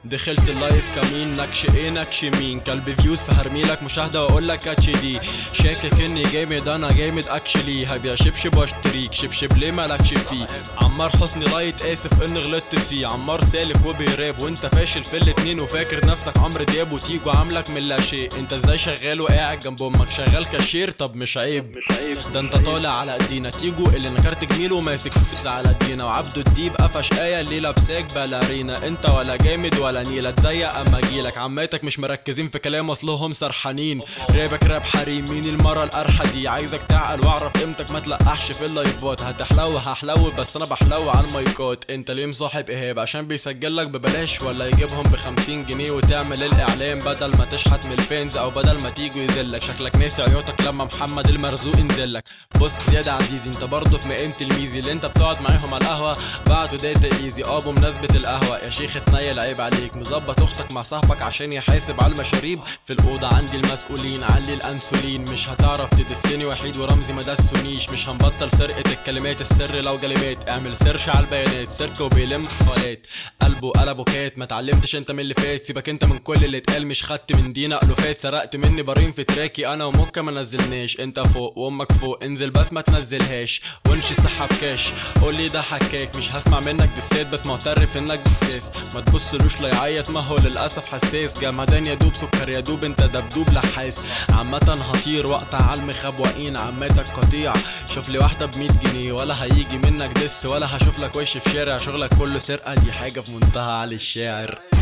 دخلت اللايف كمين نكش ايه نكش مين كلب فيوز فهرميلك مشاهدة واقول لك اتش دي شاكك اني جامد انا جامد اكشلي هبيع شبشب واشتريك شبشب ليه مالكش فيه عمار حسني لايت اسف اني غلطت فيه عمار سالك وبيراب وانت فاشل في الاتنين وفاكر نفسك عمرو دياب وتيجو عاملك من لا شيء انت ازاي شغال وقاعد جنب امك شغال كاشير طب مش عيب مش عيب ده انت طالع على ايدينا تيجو اللي نكرت جميل وماسك بيتزا على ايدينا وعبده الديب قفش ايه اللي لابساك بالارينا انت ولا جامد ولا نيله تزيق اما اجيلك عماتك مش مركزين في كلام اصلهم سرحانين رابك راب حريم مين المره القرحه دي عايزك تعقل واعرف قيمتك ما تلقحش في اللايفات هتحلو هحلو بس انا بحلو على المايكات انت ليه مصاحب ايهاب عشان بيسجل لك ببلاش ولا يجيبهم ب 50 جنيه وتعمل الاعلان بدل ما تشحت من الفانز او بدل ما تيجوا يذلك شكلك ناسي عيوتك لما محمد المرزوق انزلك بص زياد عزيزي انت برضه في مقيمة الميزي اللي انت بتقعد معاهم على القهوه بعتوا داتا ايزي اه بمناسبه القهوه يا شيخ اتنيل عيب عليك مظبط اختك مع صاحبك عشان يحاسب على المشاريب في الاوضه عندي المسؤولين علي الانسولين مش هتعرف تدسني وحيد ورمزي ما دسونيش مش هنبطل سرقه الكلمات السر لو جلبات اعمل سيرش على البيانات سيرك وبيلم حوالات قلبه قلبه كات ما اتعلمتش انت من اللي فات سيبك انت من كل اللي اتقال مش خدت من دينا الوفات سرقت مني بارين في تراكي انا ومكة ما نزلناش انت فوق وامك فوق انزل بس ما تنزلهاش ونش سحب كاش قولي ده حكاك مش هسمع منك دسات بس معترف انك بتاس ما تبصلوش لا يعيط ما هو للاسف حساس جمدان يا دوب سكر يا دوب انت دبدوب لحاس عامة هطير وقطع على المخبوقين عماتك قطيع شوف لي واحدة ب 100 جنيه ولا هيجي منك دس ولا هشوف لك وش في شارع شغلك كله سرقة دي حاجة في منتهى على الشاعر